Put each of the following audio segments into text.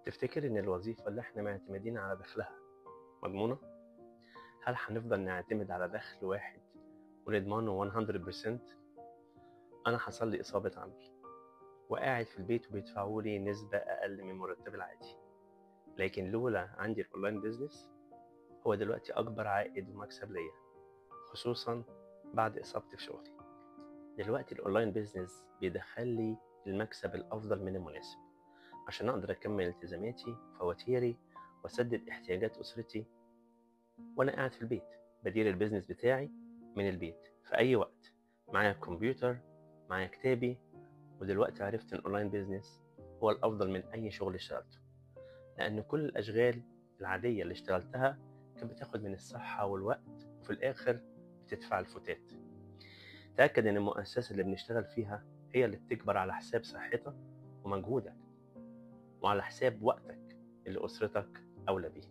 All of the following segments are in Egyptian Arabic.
تفتكر إن الوظيفة اللي إحنا معتمدين على دخلها مضمونة؟ هل هنفضل نعتمد على دخل واحد ونضمنه 100%؟ أنا حصل لي إصابة عمل وقاعد في البيت وبيدفعوا لي نسبة أقل من مرتبي العادي لكن لولا عندي الأونلاين بيزنس هو دلوقتي أكبر عائد ومكسب ليا خصوصا بعد إصابتي في شغلي دلوقتي الأونلاين بيزنس بيدخل لي المكسب الأفضل من المناسب عشان أقدر أكمل التزاماتي فواتيري وأسدد احتياجات أسرتي وأنا قاعد في البيت بدير البيزنس بتاعي من البيت في أي وقت معايا الكمبيوتر معايا كتابي ودلوقتي عرفت إن الأونلاين بيزنس هو الأفضل من أي شغل اشتغلته لأن كل الأشغال العادية اللي اشتغلتها كانت بتاخد من الصحة والوقت وفي الآخر بتدفع الفتات تأكد إن المؤسسة اللي بنشتغل فيها هي اللي بتكبر على حساب صحتك ومجهودك وعلى حساب وقتك اللي أسرتك أولى بيه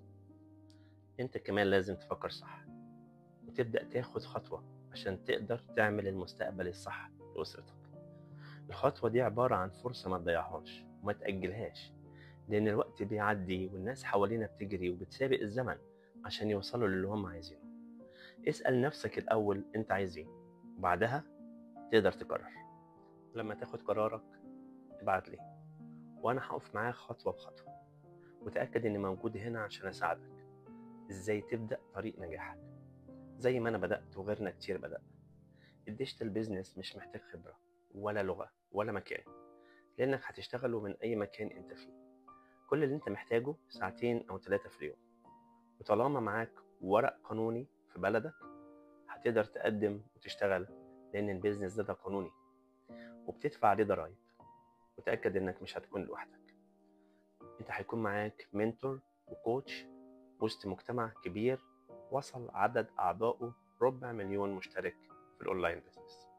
أنت كمان لازم تفكر صح وتبدأ تاخد خطوة عشان تقدر تعمل المستقبل الصح لأسرتك الخطوة دي عبارة عن فرصة ما تضيعهاش وما تأجلهاش لأن الوقت بيعدي والناس حوالينا بتجري وبتسابق الزمن عشان يوصلوا للي هم عايزينه اسأل نفسك الأول أنت عايز إيه وبعدها تقدر تقرر لما تاخد قرارك ابعت لي وأنا هقف معاك خطوة بخطوة وتأكد إني موجود هنا عشان أساعدك إزاي تبدأ طريق نجاحك زي ما أنا بدأت وغيرنا كتير بدأ الديجيتال بيزنس مش محتاج خبرة ولا لغة ولا مكان لأنك هتشتغله من أي مكان أنت فيه كل اللي أنت محتاجه ساعتين أو ثلاثة في اليوم وطالما معاك ورق قانوني في بلدك هتقدر تقدم وتشتغل لأن البيزنس ده, ده قانوني وبتدفع عليه ضرايب وتأكد إنك مش هتكون لوحدك أنت هيكون معاك منتور وكوتش وسط مجتمع كبير وصل عدد أعضائه ربع مليون مشترك في الأونلاين بيزنس